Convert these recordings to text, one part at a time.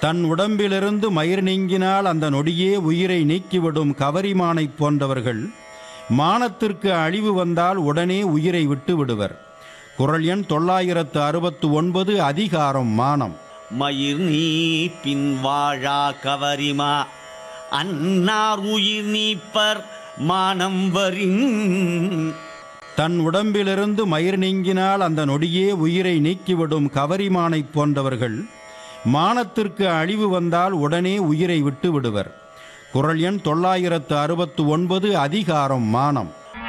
தன் உடம்பிலிருந்து மயிர் நீங்கினால் அந்த நொடியே உயிரை நீக்கிவிடும் கவரிமானைப் போன்றவர்கள் மானத்திற்கு அழிவு வந்தால் உடனே உயிரை விட்டு விடுவர் குரல் எண் தொள்ளாயிரத்து அறுபத்து ஒன்பது அதிகாரம் மானம் மயிர் நீ பின் வாழா கவரிமா அன்னார் உயிர் நீப்பர் மானம் வரின் தன் உடம்பிலிருந்து மயிர் நீங்கினால் அந்த நொடியே உயிரை நீக்கிவிடும் கவரிமானைப் போன்றவர்கள் மானத்திற்கு அழிவு வந்தால் உடனே உயிரை விட்டு விடுவர் குரல் எண் தொள்ளாயிரத்து அறுபத்து ஒன்பது அதிகாரம் மானம்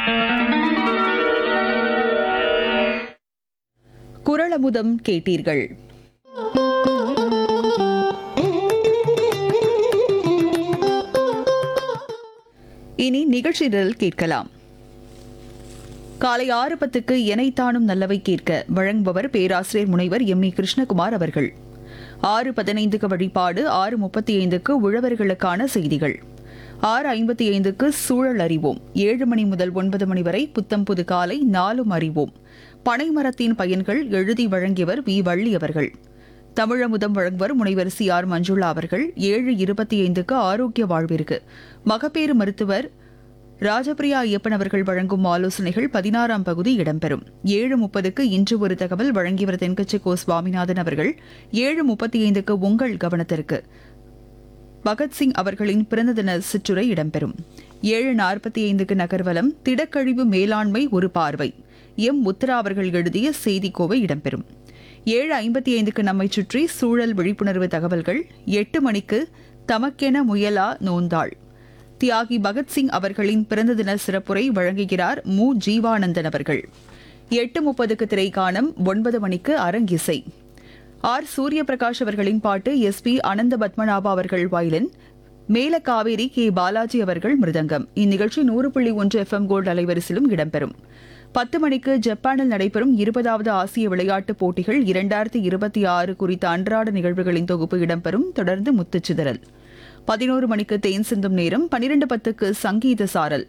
குரலமுதம் கேட்டீர்கள் இனி நிகழ்ச்சியில் கேட்கலாம் காலை ஆறு பத்துக்கு எனைத்தானும் நல்லவை கேட்க வழங்குபவர் பேராசிரியர் முனைவர் எம் இ கிருஷ்ணகுமார் அவர்கள் ஆறு பதினைந்துக்கு வழிபாடு ஆறு முப்பத்தி ஐந்துக்கு உழவர்களுக்கான செய்திகள் ஆறு ஐம்பத்தி ஐந்துக்கு சூழல் அறிவோம் ஏழு மணி முதல் ஒன்பது மணி வரை புத்தம் புது காலை நாலும் அறிவோம் பனைமரத்தின் பயன்கள் எழுதி வழங்கியவர் வி வள்ளி அவர்கள் தமிழமுதம் வழங்குவர் முனைவர் சி ஆர் மஞ்சுளா அவர்கள் ஏழு இருபத்தி ஐந்துக்கு ஆரோக்கிய வாழ்விற்கு மகப்பேறு மருத்துவர் ராஜபிரியா ஐயப்பன் அவர்கள் வழங்கும் ஆலோசனைகள் பதினாறாம் பகுதி இடம்பெறும் ஏழு முப்பதுக்கு இன்று ஒரு தகவல் வழங்கியவர் தென்கட்சி கோ சுவாமிநாதன் அவர்கள் ஏழு முப்பத்தி ஐந்துக்கு உங்கள் கவனத்திற்கு பகத்சிங் அவர்களின் பிறந்த தின சிற்றுரை இடம்பெறும் ஏழு நாற்பத்தி ஐந்துக்கு நகர்வலம் திடக்கழிவு மேலாண்மை ஒரு பார்வை எம் உத்தரா அவர்கள் எழுதிய செய்திக்கோவை இடம்பெறும் ஏழு ஐம்பத்தி ஐந்துக்கு நம்மை சுற்றி சூழல் விழிப்புணர்வு தகவல்கள் எட்டு மணிக்கு தமக்கென முயலா நோந்தாள் தியாகி பகத்சிங் அவர்களின் பிறந்த தின சிறப்புரை வழங்குகிறார் மு ஜீவானந்தன் அவர்கள் எட்டு முப்பதுக்கு திரைக்காணம் ஒன்பது மணிக்கு அரங்கிசை ஆர் சூரிய பிரகாஷ் அவர்களின் பாட்டு எஸ் பி அனந்த பத்மநாபா அவர்கள் வயலின் மேலக்காவேரி கே பாலாஜி அவர்கள் மிருதங்கம் இந்நிகழ்ச்சி நூறு புள்ளி ஒன்று எஃப்எம் கோல்டு அலைவரிசையிலும் இடம்பெறும் பத்து மணிக்கு ஜப்பானில் நடைபெறும் இருபதாவது ஆசிய விளையாட்டுப் போட்டிகள் இரண்டாயிரத்தி இருபத்தி ஆறு குறித்த அன்றாட நிகழ்வுகளின் தொகுப்பு இடம்பெறும் தொடர்ந்து முத்துச்சிதறல் பதினோரு மணிக்கு தேன் சிந்தும் நேரம் பனிரெண்டு பத்துக்கு சங்கீத சாரல்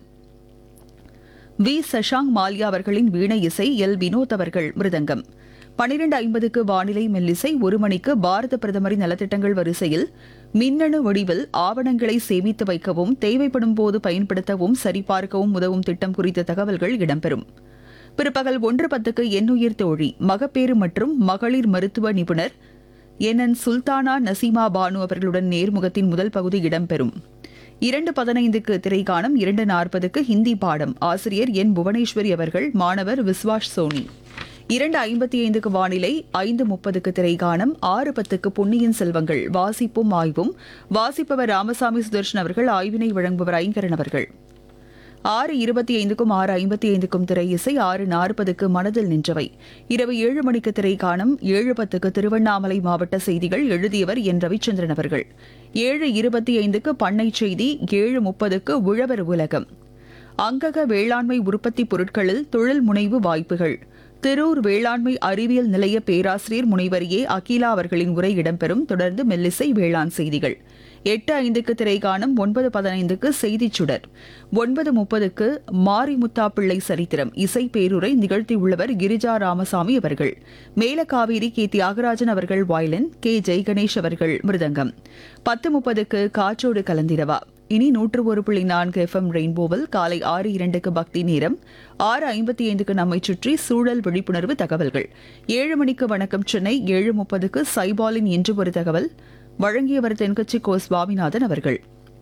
வி சஷாங் மால்யா அவர்களின் வீணை இசை எல் வினோத் அவர்கள் மிருதங்கம் பனிரெண்டு ஐம்பதுக்கு வானிலை மெல்லிசை ஒரு மணிக்கு பாரத பிரதமரின் நலத்திட்டங்கள் வரிசையில் மின்னணு வடிவில் ஆவணங்களை சேமித்து வைக்கவும் தேவைப்படும் போது பயன்படுத்தவும் சரிபார்க்கவும் உதவும் திட்டம் குறித்த தகவல்கள் இடம்பெறும் பிற்பகல் ஒன்று பத்துக்கு எண்ணுயிர் தோழி மகப்பேறு மற்றும் மகளிர் மருத்துவ நிபுணர் என் என் சுல்தானா நசீமா பானு அவர்களுடன் நேர்முகத்தின் முதல் பகுதி இடம்பெறும் இரண்டு பதினைந்துக்கு திரைக்காணம் இரண்டு நாற்பதுக்கு ஹிந்தி பாடம் ஆசிரியர் என் புவனேஸ்வரி அவர்கள் மாணவர் விஸ்வாஷ் சோனி இரண்டு ஐம்பத்தி ஐந்துக்கு வானிலை ஐந்து முப்பதுக்கு திரைக்காணம் ஆறு பத்துக்கு பொன்னியின் செல்வங்கள் வாசிப்பும் ஆய்வும் வாசிப்பவர் ராமசாமி சுதர்ஷன் அவர்கள் ஆய்வினை வழங்குபவர் ஐங்கரன் அவர்கள் ஆறு இருபத்தி ஐந்துக்கும் ஆறு ஐம்பத்தி ஐந்துக்கும் திரை இசை ஆறு நாற்பதுக்கு மனதில் நின்றவை இரவு ஏழு மணிக்கு திரை காணும் ஏழு பத்துக்கு திருவண்ணாமலை மாவட்ட செய்திகள் எழுதியவர் என் ரவிச்சந்திரன் அவர்கள் ஏழு இருபத்தி ஐந்துக்கு பண்ணை செய்தி ஏழு முப்பதுக்கு உழவர் உலகம் அங்கக வேளாண்மை உற்பத்தி பொருட்களில் தொழில் முனைவு வாய்ப்புகள் திரூர் வேளாண்மை அறிவியல் நிலைய பேராசிரியர் முனைவர் ஏ அகிலா அவர்களின் உரை இடம்பெறும் தொடர்ந்து மெல்லிசை வேளாண் செய்திகள் எட்டு ஐந்துக்கு திரைக்காணும் ஒன்பது பதினைந்துக்கு செய்திச் சுடர் ஒன்பது முப்பதுக்கு மாரிமுத்தா பிள்ளை சரித்திரம் இசை பேருரை நிகழ்த்தியுள்ளவர் கிரிஜா ராமசாமி அவர்கள் மேலக்காவேரி கே தியாகராஜன் அவர்கள் வயலின் கே ஜெய்கணேஷ் அவர்கள் மிருதங்கம் பத்து முப்பதுக்கு காற்றோடு கலந்திரவா இனி நூற்று ஒரு புள்ளி நான்கு எஃப்எம் ரெயின்போவில் காலை ஆறு இரண்டுக்கு பக்தி நேரம் ஆறு ஐம்பத்தி ஐந்துக்கு நம்மை சுற்றி சூழல் விழிப்புணர்வு தகவல்கள் ஏழு மணிக்கு வணக்கம் சென்னை ஏழு முப்பதுக்கு சைபாலின் என்று ஒரு தகவல் வழங்கியவர் தென்கட்சி கோ சுவாமிநாதன் அவர்கள்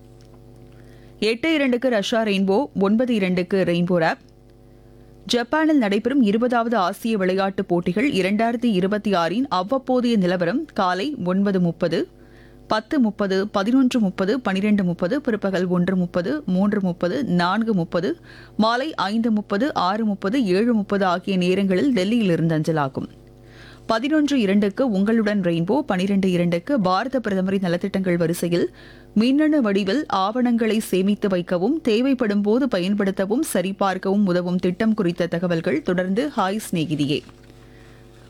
எட்டு இரண்டுக்கு ரஷ்யா ரெயின்போ ஒன்பது இரண்டுக்கு ரெயின்போ ஆப் ஜப்பானில் நடைபெறும் இருபதாவது ஆசிய விளையாட்டுப் போட்டிகள் இரண்டாயிரத்தி இருபத்தி ஆறின் அவ்வப்போதைய நிலவரம் காலை ஒன்பது முப்பது பத்து முப்பது பதினொன்று முப்பது பனிரெண்டு முப்பது பிற்பகல் ஒன்று முப்பது மூன்று முப்பது நான்கு முப்பது மாலை ஐந்து முப்பது ஆறு முப்பது ஏழு முப்பது ஆகிய நேரங்களில் டெல்லியிலிருந்து அஞ்சலாகும் பதினொன்று இரண்டுக்கு உங்களுடன் ரெயின்போ பனிரெண்டு இரண்டுக்கு பாரத பிரதமரின் நலத்திட்டங்கள் வரிசையில் மின்னணு வடிவில் ஆவணங்களை சேமித்து வைக்கவும் தேவைப்படும் போது பயன்படுத்தவும் சரிபார்க்கவும் உதவும் திட்டம் குறித்த தகவல்கள் தொடர்ந்து ஹாய் சிநேகிதியே